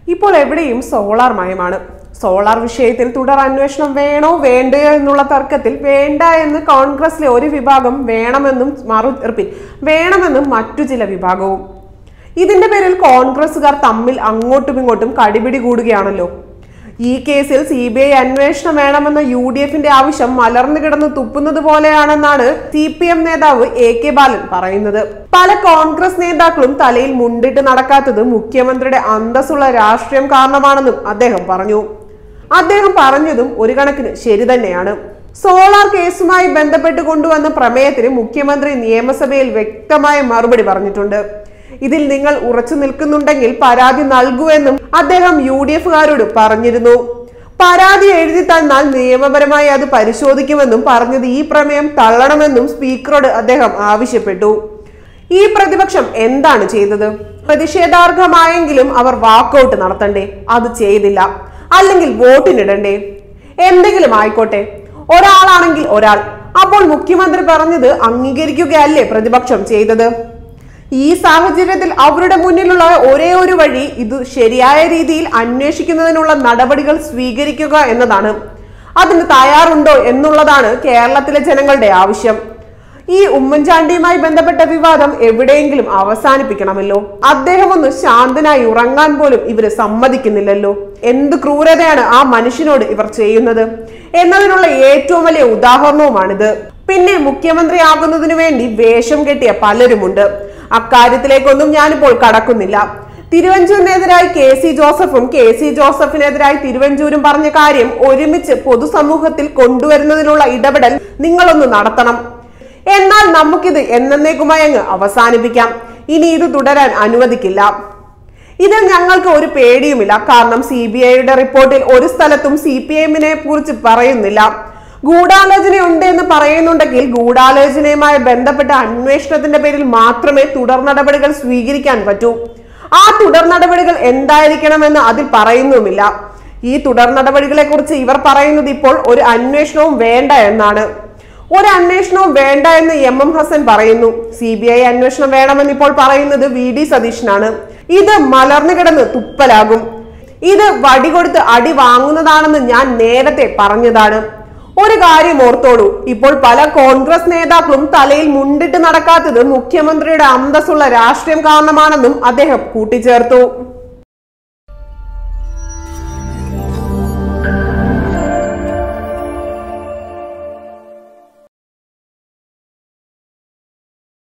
ഇപ്പോൾ എവിടെയും solar മയമാണ് solar വിഷയത്തിൽ തുടർ അന്വേഷണം വേണോ വേണ്ടയോ എന്നുള്ള തർക്കത്തിൽ വേണ്ട എന്ന് കോൺഗ്രസിലെ ഒരു വിഭാഗം വേണമെന്നും മറു റിപ്പീറ്റ് വേണമെന്നും മറ്റു ചില വിഭാഗവും ഇതിന്റെ പേരിൽ കോൺഗ്രസുകാർ തമ്മിൽ അങ്ങോട്ടും ഇങ്ങോട്ടും കടിപിടി കൂടുകയാണല്ലോ ഈ കേസിൽ സി ബി ഐ അന്വേഷണം വേണമെന്ന യു ഡി എഫിന്റെ ആവശ്യം മലർന്നു കിടന്ന് തുപ്പുന്നത് പോലെയാണെന്നാണ് സി പി എം നേതാവ് എ കെ ബാലൻ പറയുന്നത് പല കോൺഗ്രസ് നേതാക്കളും തലയിൽ മുണ്ടിട്ട് നടക്കാത്തത് മുഖ്യമന്ത്രിയുടെ അന്തസ്സുള്ള രാഷ്ട്രീയം കാരണമാണെന്നും അദ്ദേഹം പറഞ്ഞു അദ്ദേഹം പറഞ്ഞതും ഒരു കണക്കിന് ശരി തന്നെയാണ് സോളാർ കേസുമായി ബന്ധപ്പെട്ട് കൊണ്ടുവന്ന പ്രമേയത്തിന് മുഖ്യമന്ത്രി നിയമസഭയിൽ വ്യക്തമായ മറുപടി പറഞ്ഞിട്ടുണ്ട് ഇതിൽ നിങ്ങൾ ഉറച്ചു നിൽക്കുന്നുണ്ടെങ്കിൽ പരാതി നൽകുമെന്നും അദ്ദേഹം യു ഡി എഫുകാരോട് പറഞ്ഞിരുന്നു പരാതി എഴുതി തന്നാൽ നിയമപരമായി അത് പരിശോധിക്കുമെന്നും പറഞ്ഞത് ഈ പ്രമേയം തള്ളണമെന്നും സ്പീക്കറോട് അദ്ദേഹം ആവശ്യപ്പെട്ടു ഈ പ്രതിപക്ഷം എന്താണ് ചെയ്തത് പ്രതിഷേധാർഹമായെങ്കിലും അവർ വാക്കൗട്ട് നടത്തണ്ടേ അത് ചെയ്തില്ല അല്ലെങ്കിൽ വോട്ടിനിടണ്ടേ എന്തെങ്കിലും ആയിക്കോട്ടെ ഒരാളാണെങ്കിൽ ഒരാൾ അപ്പോൾ മുഖ്യമന്ത്രി പറഞ്ഞത് അംഗീകരിക്കുകയല്ലേ പ്രതിപക്ഷം ചെയ്തത് ഈ സാഹചര്യത്തിൽ അവരുടെ മുന്നിലുള്ള ഒരേ ഒരു വഴി ഇത് ശരിയായ രീതിയിൽ അന്വേഷിക്കുന്നതിനുള്ള നടപടികൾ സ്വീകരിക്കുക എന്നതാണ് അതിന് തയ്യാറുണ്ടോ എന്നുള്ളതാണ് കേരളത്തിലെ ജനങ്ങളുടെ ആവശ്യം ഈ ഉമ്മൻചാണ്ടിയുമായി ബന്ധപ്പെട്ട വിവാദം എവിടെയെങ്കിലും അവസാനിപ്പിക്കണമല്ലോ അദ്ദേഹം ഒന്ന് ശാന്തനായി ഉറങ്ങാൻ പോലും ഇവര് സമ്മതിക്കുന്നില്ലല്ലോ എന്ത് ക്രൂരതയാണ് ആ മനുഷ്യനോട് ഇവർ ചെയ്യുന്നത് എന്നതിനുള്ള ഏറ്റവും വലിയ ഉദാഹരണവുമാണിത് പിന്നെ മുഖ്യമന്ത്രി ആകുന്നതിനു വേണ്ടി വേഷം കെട്ടിയ പലരുമുണ്ട് അക്കാര്യത്തിലേക്കൊന്നും ഞാനിപ്പോൾ കടക്കുന്നില്ല തിരുവഞ്ചൂരിനെതിരായി കെ സി ജോസഫും കെ സി ജോസഫിനെതിരായി തിരുവഞ്ചൂരും പറഞ്ഞ കാര്യം ഒരുമിച്ച് പൊതുസമൂഹത്തിൽ കൊണ്ടുവരുന്നതിനുള്ള ഇടപെടൽ നിങ്ങളൊന്ന് നടത്തണം എന്നാൽ നമുക്കിത് എന്നേക്കുമായി അങ്ങ് അവസാനിപ്പിക്കാം ഇനി ഇത് തുടരാൻ അനുവദിക്കില്ല ഇതിൽ ഞങ്ങൾക്ക് ഒരു പേടിയുമില്ല കാരണം സി ബി ഐയുടെ റിപ്പോർട്ടിൽ ഒരു സ്ഥലത്തും സി പി എമ്മിനെ കുറിച്ച് പറയുന്നില്ല ഗൂഢാലോചനയുണ്ട് എന്ന് പറയുന്നുണ്ടെങ്കിൽ ഗൂഢാലോചനയുമായി ബന്ധപ്പെട്ട അന്വേഷണത്തിന്റെ പേരിൽ മാത്രമേ തുടർ നടപടികൾ സ്വീകരിക്കാൻ പറ്റൂ ആ തുടർ നടപടികൾ എന്തായിരിക്കണമെന്ന് അതിൽ പറയുന്നുമില്ല ഈ തുടർ നടപടികളെ കുറിച്ച് ഇവർ പറയുന്നത് ഇപ്പോൾ ഒരു അന്വേഷണവും വേണ്ട എന്നാണ് ഒരു അന്വേഷണവും വേണ്ട എന്ന് എം എം ഹസൻ പറയുന്നു സി ബി ഐ അന്വേഷണം വേണമെന്ന് ഇപ്പോൾ പറയുന്നത് വി ഡി സതീശനാണ് ഇത് മലർന്നു കിടന്ന് തുപ്പലാകും ഇത് വടി കൊടുത്ത് അടി വാങ്ങുന്നതാണെന്ന് ഞാൻ നേരത്തെ പറഞ്ഞതാണ് ഒരു കാര്യം ഓർത്തോളൂ ഇപ്പോൾ പല കോൺഗ്രസ് നേതാക്കളും തലയിൽ മുണ്ടിട്ട് നടക്കാത്തത് മുഖ്യമന്ത്രിയുടെ അന്തസ്സുള്ള രാഷ്ട്രീയം കാരണമാണെന്നും അദ്ദേഹം കൂട്ടിച്ചേർത്തു